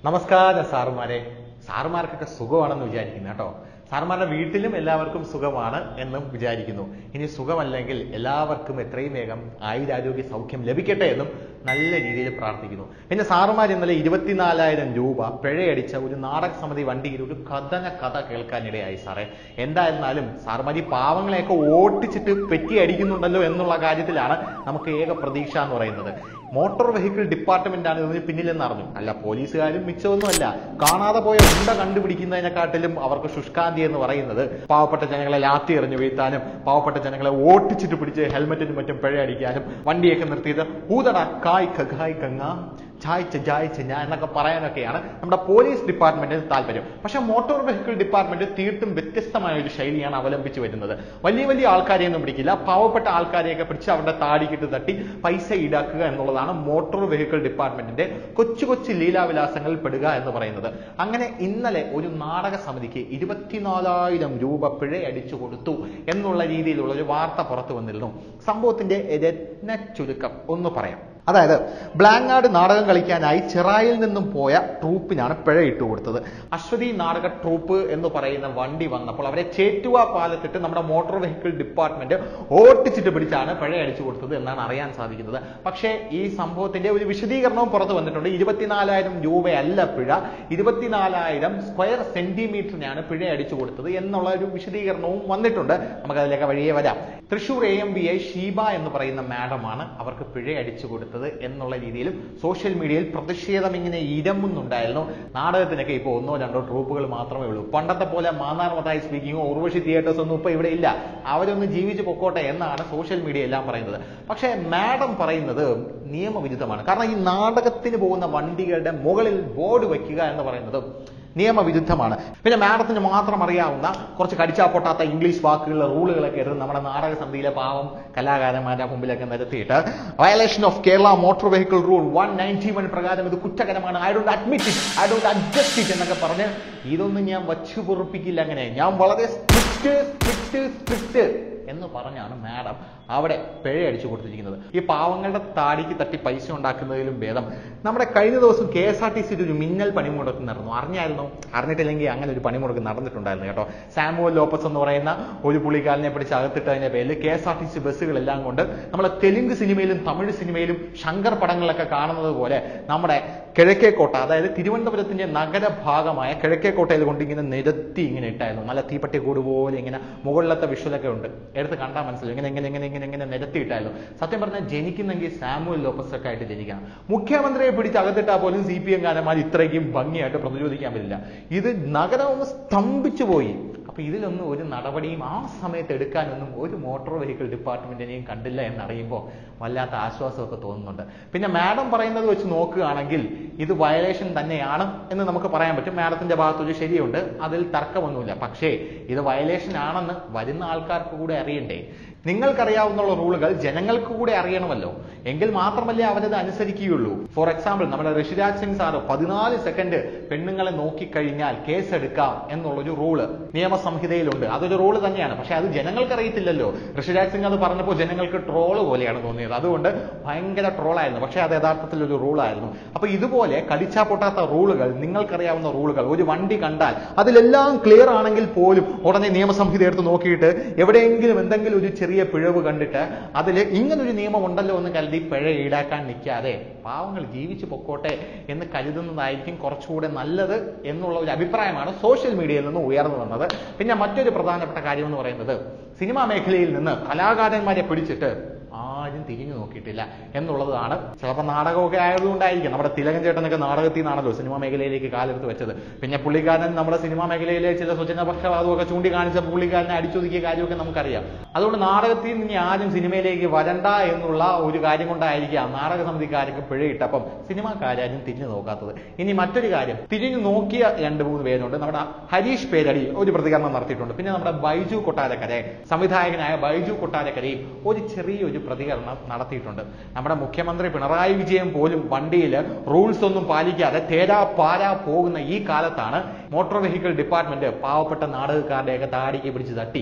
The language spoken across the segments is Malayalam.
നമസ്കാരം സാറുമാരെ സാറുമാർക്കൊക്കെ സുഖമാണെന്ന് വിചാരിക്കുന്നു കേട്ടോ സാറുമാരുടെ വീട്ടിലും എല്ലാവർക്കും സുഖമാണ് എന്നും വിചാരിക്കുന്നു ഇനി സുഖമല്ലെങ്കിൽ എല്ലാവർക്കും എത്രയും വേഗം ആയുരാരോഗ്യ സൗഖ്യം ലഭിക്കട്ടെ എന്നും നല്ല രീതിയിൽ പ്രാർത്ഥിക്കുന്നു പിന്നെ സാറുമാർ ഇന്നലെ ഇരുപത്തിനാലായിരം രൂപ പിഴയടിച്ച ഒരു നാടക സമിതി വണ്ടിയിൽ ഒരു കഥന കഥ കേൾക്കാനിടയായി സാറേ എന്തായിരുന്നാലും സാറുമാർ ഈ പാവങ്ങളെയൊക്കെ ഓട്ടിച്ചിട്ട് പെറ്റി അടിക്കുന്നുണ്ടല്ലോ എന്നുള്ള കാര്യത്തിലാണ് നമുക്ക് ഏക പ്രതീക്ഷ എന്ന് പറയുന്നത് മോട്ടോർ വെഹിക്കിൾ ഡിപ്പാർട്ട്മെന്റ് ആണ് ഇതിന് പിന്നിലെന്ന് അറിഞ്ഞു അല്ല പോലീസുകാരും മിച്ചമൊന്നുമല്ല കാണാതെ പോയ ഉണ്ട കണ്ടുപിടിക്കുന്നതിനെക്കാട്ടിലും അവർക്ക് ശുഷ്കാന്തി എന്ന് പറയുന്നത് പാവപ്പെട്ട ജനങ്ങളെ ലാത്തി എറിഞ്ഞു വീഴ്ത്താനും പാവപ്പെട്ട ജനങ്ങളെ ഓട്ടിച്ചിട്ട് പിടിച്ച് ഹെൽമെറ്റിനും മറ്റും പിഴയടിക്കാനും വണ്ടിയൊക്കെ നിർത്തിയത് ഊതട കായ് ഖായ് കങ്ങ ചായ്ച്ച ജായ്ച്ച ഞാൻ എന്നൊക്കെ പറയാനൊക്കെയാണ് നമ്മുടെ പോലീസ് ഡിപ്പാർട്ട്മെന്റിന് താല്പര്യം പക്ഷെ മോട്ടോർ വെഹിക്കിൾ ഡിപ്പാർട്ട്മെന്റ് തീർത്തും വ്യത്യസ്തമായ ഒരു ശൈലിയാണ് അവലംബിച്ചു വരുന്നത് വലിയ വലിയ ആൾക്കാരെയൊന്നും പിടിക്കില്ല പാവപ്പെട്ട ആൾക്കാരെയൊക്കെ പിടിച്ച് അവരുടെ താടിക്കിട്ട് തട്ടി പൈസ ഈടാക്കുക എന്നുള്ളതാണ് മോട്ടോർ വെഹിക്കിൾ ഡിപ്പാർട്ട്മെന്റിന്റെ കൊച്ചു കൊച്ചു ലീലാവിലാസങ്ങളിൽ പെടുക എന്ന് പറയുന്നത് അങ്ങനെ ഇന്നലെ ഒരു നാടക സമിതിക്ക് ഇരുപത്തിനാലായിരം രൂപ പിഴയടിച്ചു കൊടുത്തു എന്നുള്ള രീതിയിലുള്ള ഒരു വാർത്ത പുറത്തു വന്നിരുന്നു സംഭവത്തിന്റെ രത്ന ചുരുക്കം ഒന്ന് പറയാം അതായത് ബ്ലാങ്ങാട് നാടകം കളിക്കാനായി ചെറായിൽ നിന്നും പോയ ട്രൂപ്പിനാണ് പിഴ ഇട്ടു കൊടുത്തത് അശ്വതി നാടക ട്രൂപ്പ് എന്ന് പറയുന്ന വണ്ടി വന്നപ്പോൾ അവരെ ചേറ്റുവ പാലത്തിട്ട് നമ്മുടെ മോട്ടോർ വെഹിക്കിൾ ഡിപ്പാർട്ട്മെന്റ് ഓട്ടിച്ചിട്ട് പിടിച്ചാണ് പിഴ അടിച്ചു കൊടുത്തത് എന്നാണ് അറിയാൻ സാധിക്കുന്നത് പക്ഷേ ഈ സംഭവത്തിന്റെ ഒരു വിശദീകരണവും പുറത്തു വന്നിട്ടുണ്ട് ഇരുപത്തിനാലായിരം രൂപയല്ല പിഴ ഇരുപത്തിനാലായിരം സ്ക്വയർ സെന്റിമീറ്ററിനാണ് പിഴ അടിച്ചു കൊടുത്തത് എന്നുള്ള ഒരു വിശദീകരണവും വന്നിട്ടുണ്ട് നമുക്ക് അതിലേക്ക് വഴിയെ വരാം Thrissur A M B I Sheeba എന്ന് പറയുന്ന മാഡമാണ് അവർക്ക് പിഴ അടിച്ചു കൊടുത്തത് എന്നുള്ള രീതിയിലും സോഷ്യൽ മീഡിയയിൽ പ്രതിഷേധം ഇങ്ങനെ ഇരമ്പുന്നുണ്ടായിരുന്നു നാടകത്തിനൊക്കെ ഇപ്പോൾ ഒന്നോ രണ്ടോ ട്രൂപ്പുകൾ മാത്രമേ ഉള്ളൂ പണ്ടത്തെ പോലെ മാന്നാർ മതായി സ്പീക്കിങ്ങോ ഉർവശി തിയേറ്റേഴ്സ് ഒന്നും ഇപ്പൊ ഇവിടെ ഇല്ല അവരൊന്ന് ജീവിച്ചു പൊക്കോട്ടെ എന്നാണ് സോഷ്യൽ മീഡിയ എല്ലാം പറയുന്നത് പക്ഷേ മാഡം പറയുന്നത് നിയമവിരുദ്ധമാണ് കാരണം ഈ നാടകത്തിന് പോകുന്ന വണ്ടികളുടെ മുകളിൽ ബോർഡ് വയ്ക്കുക എന്ന് പറയുന്നത് നിയമവിരുദ്ധമാണ് പിന്നെ മാഡത്തിന് മാത്രം അറിയാവുന്ന കുറച്ച് കടിച്ചാ പൊട്ടാത്ത ഇംഗ്ലീഷ് വാക്കുകളുടെ റൂളുകളൊക്കെ എടുത്ത് നമ്മുടെ നാടക സമിതിയിലെ പാവം കലാകാരന്മാരുടെ മുമ്പിലൊക്കെ നിരത്തിയിട്ട് violation of Kerala motor vehicle rule one ninety one പ്രകാരം ഇത് കുറ്റകരമാണ് I don't admit it I don't adjust it എന്നൊക്കെ പറഞ്ഞ് ഇതൊന്നും ഞാൻ വച്ചു പൊറുപ്പിക്കില്ല അങ്ങനെ ഞാൻ വളരെ സ്ട്രിക്റ്റ് സ്ട്രിക്റ്റ് സ്ട്രിക്റ്റ് എന്ന് പറഞ്ഞാണ് മാഡം അവിടെ പിഴ അടിച്ചു കൊടുത്തിരിക്കുന്നത് ഈ പാവങ്ങളുടെ താടിക്ക് തട്ടി പൈസ ഉണ്ടാക്കുന്നതിലും ഭേദം നമ്മുടെ കഴിഞ്ഞ ദിവസം കെ എസ് ആർ ടി സിയിൽ ഒരു മിന്നൽ പണിമുടക്ക് നടന്നു അറിഞ്ഞായിരുന്നോ അറിഞ്ഞിട്ടില്ലെങ്കിൽ അങ്ങനെ ഒരു പണിമുടക്ക് നടന്നിട്ടുണ്ടായിരുന്നു കേട്ടോ സാമുവൽ ലോപ്പസ് എന്ന് പറയുന്ന ഒരു പുള്ളിക്കാരനെ പിടിച്ച് അകത്തിട്ടതിന്റെ പേരിൽ K S R T C ബസ്സുകളെല്ലാം കൊണ്ട് നമ്മളെ തെലുങ്ക് സിനിമയിലും തമിഴ് സിനിമയിലും ശങ്കർ പടങ്ങളിലൊക്കെ കാണുന്നത് പോലെ നമ്മുടെ കിഴക്കേക്കോട്ട അതായത് തിരുവനന്തപുരത്തിന്റെ നഗരഭാഗമായ കിഴക്കേക്കോട്ടയിൽ കൊണ്ട് ഇങ്ങനെ നിരത്തി ഇങ്ങനെ ഇട്ടായിരുന്നു നല്ല തീപ്പട്ടി കൂട് പോലെ ഇങ്ങനെ മുകളിലത്തെ വിഷ്വലൊക്കെ ഉണ്ട് എടുത്ത് കണ്ടാൽ മനസ്സിലാവും ഇങ്ങനെ ഇങ്ങനെ ഇങ്ങനെ ഇങ്ങനെ ഇങ്ങനെ നിരത്തിയിട്ടായിരുന്നു സത്യം പറഞ്ഞാൽ ജനിക്കുന്നെങ്കിൽ സാമുവൽ ലോപ്പസ് ഒക്കെ ആയിട്ട് ജനിക്കണം മുഖ്യമന്ത്രിയെ പിടിച്ച് അകത്തിട്ടാൽ പോലും സി പി എം കാരന്മാർ ഇത്രയ്ക്കും ഭംഗിയായിട്ട് പ്രതിരോധിക്കാൻ പറ്റില്ല ഇത് നഗരം ഒന്ന് സ്തംഭിച്ചു പോയി അപ്പൊ ഇതിലൊന്നും ഒരു നടപടിയും ആ സമയത്ത് എടുക്കാനൊന്നും ഒരു മോട്ടോർ വെഹിക്കിൾ ഡിപ്പാർട്ട്മെന്റിനെയും കണ്ടില്ല എന്നറിയുമ്പോൾ വല്ലാത്ത ആശ്വാസമൊക്കെ തോന്നുന്നുണ്ട് പിന്നെ മാഡം പറയുന്നത് വെച്ച് നോക്കുകയാണെങ്കിൽ ഇത് വയലേഷൻ തന്നെയാണ് എന്ന് നമുക്ക് പറയാൻ പറ്റും മാഡത്തിന്റെ ഭാഗത്തൊരു ശരിയുണ്ട് അതിൽ തർക്കമൊന്നുമില്ല പക്ഷേ ഇത് വയലേഷൻ ആണെന്ന് വരുന്ന ആൾക്കാർക്ക് കൂടെ അറിയണ്ടേ നിങ്ങൾക്കറിയാവുന്ന റൂളുകൾ ജനങ്ങൾക്ക് കൂടെ അറിയണമല്ലോ എങ്കിൽ മാത്രമല്ലേ അവരത് അനുസരിക്കുകയുള്ളൂ ഫോർ എക്സാമ്പിൾ നമ്മുടെ ഋഷിരാജ് സിംഗ് സാറ് പതിനാല് സെക്കൻഡ് പെണ്ണുങ്ങളെ നോക്കിക്കഴിഞ്ഞാൽ കേസ് എടുക്കാം എന്നുള്ളൊരു റൂള് നിയമസംഹിതയിലുണ്ട് അതൊരു റൂള് തന്നെയാണ് പക്ഷെ അത് ജനങ്ങൾക്ക് അറിയത്തില്ലല്ലോ ഋഷിരാജ് സിംഗ് അത് പറഞ്ഞപ്പോൾ ജനങ്ങൾക്ക് ട്രോള് പോലെയാണ് തോന്നിയത് അതുകൊണ്ട് ഭയങ്കര ട്രോളായിരുന്നു പക്ഷെ അത് യഥാർത്ഥത്തിൽ ഒരു റൂളായിരുന്നു അപ്പൊ ഇതുപോലെ കടിച്ചാ പൊട്ടാത്ത റൂളുകൾ നിങ്ങൾക്കറിയാവുന്ന റൂളുകൾ ഒരു വണ്ടി കണ്ടാൽ അതിലെല്ലാം ക്ലിയർ ആണെങ്കിൽ പോലും ഉടനെ നിയമസംഹിത എടുത്ത് നോക്കിയിട്ട് എവിടെയെങ്കിലും എന്തെങ്കിലും ഒരു ചെറിയ പിഴവ് കണ്ടിട്ട് അതിൽ ഇങ്ങനൊരു നിയമം ഉണ്ടല്ലോ എന്ന് കരുതി പിഴ ഈടാക്കാൻ നിൽക്കാതെ പാവങ്ങൾ ജീവിച്ചു പൊക്കോട്ടെ എന്ന് കരുതുന്നതായിരിക്കും കുറച്ചുകൂടെ നല്ലത് എന്നുള്ള ഒരു അഭിപ്രായമാണ് സോഷ്യൽ മീഡിയയിൽ നിന്ന് ഉയർന്നു വന്നത് പിന്നെ മറ്റൊരു പ്രധാനപ്പെട്ട കാര്യം എന്ന് പറയുന്നത് സിനിമാ മേഖലയിൽ നിന്ന് കലാകാരന്മാരെ പിടിച്ചിട്ട് ആരും തിരിഞ്ഞു നോക്കിയിട്ടില്ല എന്നുള്ളതാണ് ചിലപ്പോൾ നാടകമൊക്കെ ആയതുകൊണ്ടായിരിക്കും നമ്മുടെ തിലകൻ ചേട്ടനൊക്കെ നാടകത്തിൽ നിന്നാണല്ലോ സിനിമാ മേഖലയിലേക്ക് കാലെടുത്ത് വെച്ചത് പിന്നെ പുള്ളിക്കാരൻ നമ്മുടെ സിനിമാ മേഖലയിലെ ചില സ്വജനപക്ഷപാതമൊക്കെ ചൂണ്ടിക്കാണിച്ച പുള്ളിക്കാരനെ അടിച്ചൊതുക്കിയ കാര്യമൊക്കെ നമുക്കറിയാം അതുകൊണ്ട് നാടകത്തിൽ നിന്ന് ആരും സിനിമയിലേക്ക് വരണ്ട എന്നുള്ള ഒരു കാര്യം കൊണ്ടായിരിക്കാം നാടക സമിതിക്കാർക്ക് പിഴയിട്ടപ്പം സിനിമാക്കാരും തിരിഞ്ഞു നോക്കാത്തത് ഇനി മറ്റൊരു കാര്യം തിരിഞ്ഞു നോക്കിയ രണ്ട് മൂന്ന് പേരുണ്ട് നമ്മുടെ ഹരീഷ് പേരടി ഒരു പ്രതികരണം നടത്തിയിട്ടുണ്ട് പിന്നെ നമ്മുടെ ബൈജു കൊട്ടാരക്കരെ സംവിധായകനായ ബൈജു കൊട്ടാരക്കരയും ഒരു ചെറിയൊരു പ്രതികരണം നടത്തിയിട്ടുണ്ട് നമ്മുടെ മുഖ്യമന്ത്രി പിണറായി വിജയൻ പോലും വണ്ടിയിൽ റൂൾസ് ഒന്നും പാലിക്കാതെ തേരാ പാരാ പോകുന്ന ഈ കാലത്താണ് മോട്ടോർ വെഹിക്കിൾ ഡിപ്പാർട്ട്മെന്റ് പാവപ്പെട്ട നാടകക്കാരുടെയൊക്കെ താടിക്ക് പിടിച്ച് തട്ടി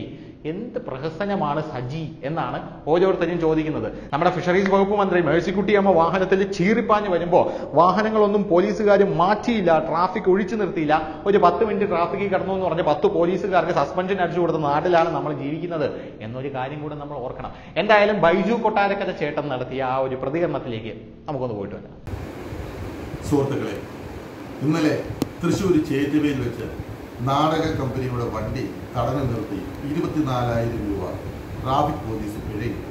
എന്ത് പ്രഹസനമാണ് സജി എന്നാണ് ഓരോരുത്തരും ചോദിക്കുന്നത് നമ്മുടെ ഫിഷറീസ് വകുപ്പ് മന്ത്രി മേഴ്സിക്കുട്ടിയമ്മ വാഹനത്തിൽ ചീറിപ്പാഞ്ഞ് വരുമ്പോൾ വാഹനങ്ങളൊന്നും പോലീസുകാർ മാറ്റിയില്ല ട്രാഫിക് ഒഴിച്ചു നിർത്തിയില്ല ഒരു പത്ത് മിനിറ്റ് ട്രാഫിക്കിൽ കടന്നു എന്ന് പറഞ്ഞ് പത്ത് പോലീസുകാർക്ക് സസ്പെൻഷൻ അടിച്ചു കൊടുത്ത നാട്ടിലാണ് നമ്മൾ ജീവിക്കുന്നത് എന്നൊരു കാര്യം കൂടെ നമ്മൾ ഓർക്കണം എന്തായാലും ബൈജു കൊട്ടാരക്കര ചേട്ടൻ നടത്തിയ ആ ഒരു പ്രതികരണത്തിലേക്ക് നമുക്കൊന്ന് പോയിട്ട് വരാം സുഹൃത്തുക്കളെ ഇന്നലെ തൃശ്ശൂർ ചേറ്റുവയിൽ വെച്ച് നാടക കമ്പനിയുടെ വണ്ടി തടഞ്ഞു നിർത്തി ഇരുപത്തിനാലായിരം രൂപ ട്രാഫിക് പോലീസ് പിഴയിട്ടു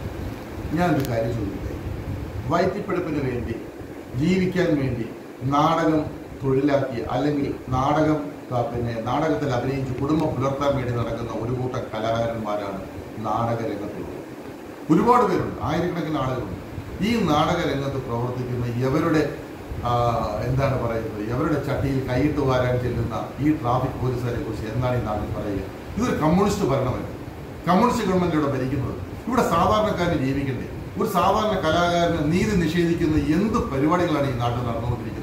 ഞാനൊരു കാര്യം ചോദിക്കട്ടെ വയറ്റിപ്പിഴപ്പിന് വേണ്ടി ജീവിക്കാൻ വേണ്ടി നാടകം തൊഴിലാക്കി അല്ലെങ്കിൽ നാടകം ആ, പിന്നെ നാടകത്തിൽ അഭിനയിച്ച് കുടുംബം പുലർത്താൻ വേണ്ടി നടക്കുന്ന ഒരു കൂട്ടം കലാകാരന്മാരാണ് നാടക രംഗത്തുള്ളത് ഒരുപാട് പേരുണ്ട് ആയിരക്കണക്കിന് ആളുകളുണ്ട് ഈ നാടക രംഗത്ത് പ്രവർത്തിക്കുന്ന ഇവരുടെ ആ, എന്താണ് പറയുന്നത് ഇവരുടെ ചട്ടിയിൽ കൈയിട്ട് വാരാൻ ചെല്ലുന്ന ഈ ട്രാഫിക് പോലീസുകാരെ കുറിച്ച് എന്താണ് ഈ നാട്ടിൽ പറയുക ഇതൊരു കമ്മ്യൂണിസ്റ്റ് ഭരണമല്ല കമ്മ്യൂണിസ്റ്റ് ഗവൺമെന്റ് ഇവിടെ ഭരിക്കുന്നത് ഇവിടെ സാധാരണക്കാരന് ജീവിക്കണ്ടേ ഒരു സാധാരണ കലാകാരന് നീതി നിഷേധിക്കുന്ന എന്ത് പരിപാടികളാണ് ഈ നാട്ടിൽ നടന്നുകൊണ്ടിരിക്കുന്നത്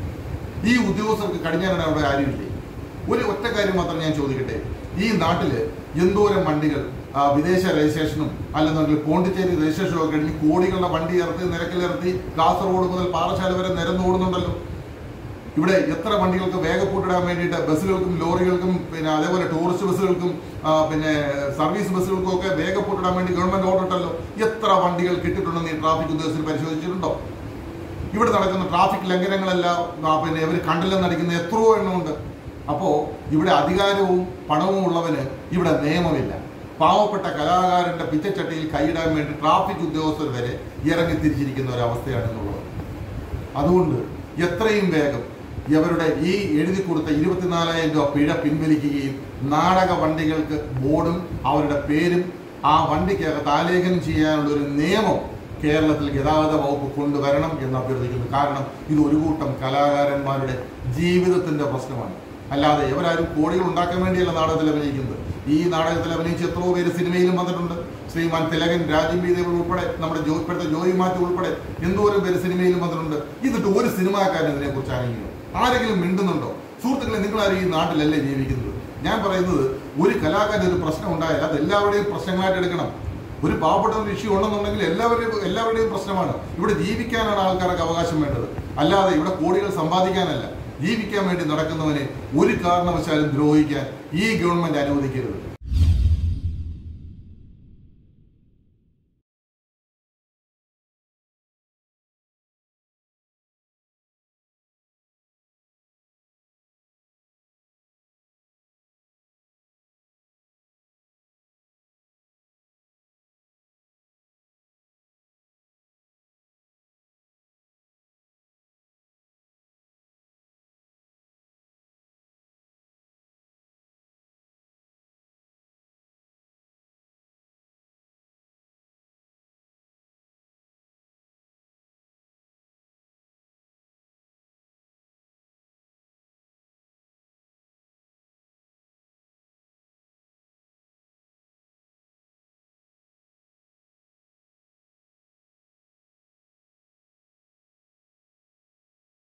ഈ ഉദ്യോഗസ്ഥർക്ക് കടിഞ്ഞാനാണ് അവിടെ ആരുമില്ലേ ഒരു ഒറ്റ കാര്യം മാത്രം ഞാൻ ചോദിക്കട്ടെ ഈ നാട്ടില് എന്തോരം വണ്ടികൾ ആ, വിദേശ രജിസ്ട്രേഷനും അല്ലെന്നുണ്ടെങ്കിൽ പോണ്ടിച്ചേരി രജിസ്ട്രേഷനും ഒക്കെ കഴിഞ്ഞ് കോടികളുടെ വണ്ടി ഇറത്തി നിരക്കിലിറത്തി കാസർഗോഡ് മുതൽ പാറശാല വരെ നിരന്നോടുന്നുണ്ടല്ലോ ഇവിടെ എത്ര വണ്ടികൾക്ക് വേഗപ്പൂട്ടിടാൻ വേണ്ടിയിട്ട് ബസ്സുകൾക്കും ലോറികൾക്കും പിന്നെ അതേപോലെ ടൂറിസ്റ്റ് ബസ്സുകൾക്കും ആ, പിന്നെ സർവീസ് ബസ്സുകൾക്കും ഒക്കെ വേഗപ്പൂട്ടിടാൻ വേണ്ടി ഗവൺമെന്റ് ഓർഡർ ഇട്ടല്ലോ എത്ര വണ്ടികൾ കിട്ടിയിട്ടുണ്ടെന്ന് ഈ ട്രാഫിക് ഉദ്യോഗസ്ഥർ പരിശോധിച്ചിട്ടുണ്ടോ ഇവിടെ നടക്കുന്ന ട്രാഫിക് ലംഘനങ്ങളെല്ലാം ആ, പിന്നെ ഇവർ കണ്ടില്ലെന്ന് നടിക്കുന്ന എത്രയോ എണ്ണമുണ്ട് അപ്പോ ഇവിടെ അധികാരവും പണവും ഉള്ളവന് ഇവിടെ നിയമമില്ല പാവപ്പെട്ട കലാകാരന്റെ പിച്ചച്ചട്ടിയിൽ കൈയിടാൻ വേണ്ടി ട്രാഫിക് ഉദ്യോഗസ്ഥർ വരെ ഇറങ്ങി തിരിച്ചിരിക്കുന്ന ഒരു അവസ്ഥയാണെന്നുള്ളത് അതുകൊണ്ട് എത്രയും വേഗം ഇവരുടെ ഈ എഴുതി കൊടുത്ത ഇരുപത്തിനാലായിരം രൂപ പിഴ പിൻവലിക്കുകയും നാടക വണ്ടികൾക്ക് ബോർഡും അവരുടെ പേരും ആ വണ്ടിക്കകത്ത് ആലേഖനം ചെയ്യാനുള്ള ഒരു നിയമം കേരളത്തിൽ ഗതാഗത വകുപ്പ് കൊണ്ടുവരണം എന്ന് അഭ്യർത്ഥിക്കുന്നു കാരണം ഇത് ഒരു കൂട്ടം കലാകാരന്മാരുടെ ജീവിതത്തിന്റെ പ്രശ്നമാണ് അല്ലാതെ ഇവരാരും കോടികൾ ഉണ്ടാക്കാൻ വേണ്ടിയല്ല നാടകത്തിൽ അഭിനയിക്കുന്നത് ഈ നാടകത്തിൽ അഭിനയിച്ച് എത്രയോ പേര് സിനിമയിലും വന്നിട്ടുണ്ട് ശ്രീമാൻ തിലകൻ രാജീവ് ദേവ് ഉൾപ്പെടെ നമ്മുടെ ജോ ഇപ്പോഴത്തെ ജോയി മാറ്റി ഉൾപ്പെടെ എന്തോരം പേര് സിനിമയിലും വന്നിട്ടുണ്ട് എന്നിട്ട് ഒരു സിനിമാക്കാരൻ ഇതിനെ കുറിച്ച് ആരെങ്കിലും ആരെങ്കിലും മിണ്ടുന്നുണ്ടോ സുഹൃത്തുക്കളെ നിങ്ങളാരും ഈ നാട്ടിലല്ലേ ജീവിക്കുന്നത് ഞാൻ പറയുന്നത് ഒരു കലാകാരൻ ഒരു പ്രശ്നം ഉണ്ടായാൽ അത് എല്ലാവരുടെയും പ്രശ്നങ്ങളായിട്ട് എടുക്കണം ഒരു പാവപ്പെട്ട ഒരു ഇഷ്യൂ ഉണ്ടെന്നുണ്ടെങ്കിൽ എല്ലാവരുടെയും എല്ലാവരുടെയും പ്രശ്നമാണ് ഇവിടെ ജീവിക്കാനാണ് ആൾക്കാർക്ക് അവകാശം വേണ്ടത് അല്ലാതെ ഇവിടെ കോടികൾ സമ്പാദിക്കാനല്ല ജീവിക്കാൻ വേണ്ടി നടക്കുന്നവനെ ഒരു കാരണവശാലും ദ്രോഹിക്കാൻ ഈ ഗവൺമെന്റ് അനുവദിക്കരുത്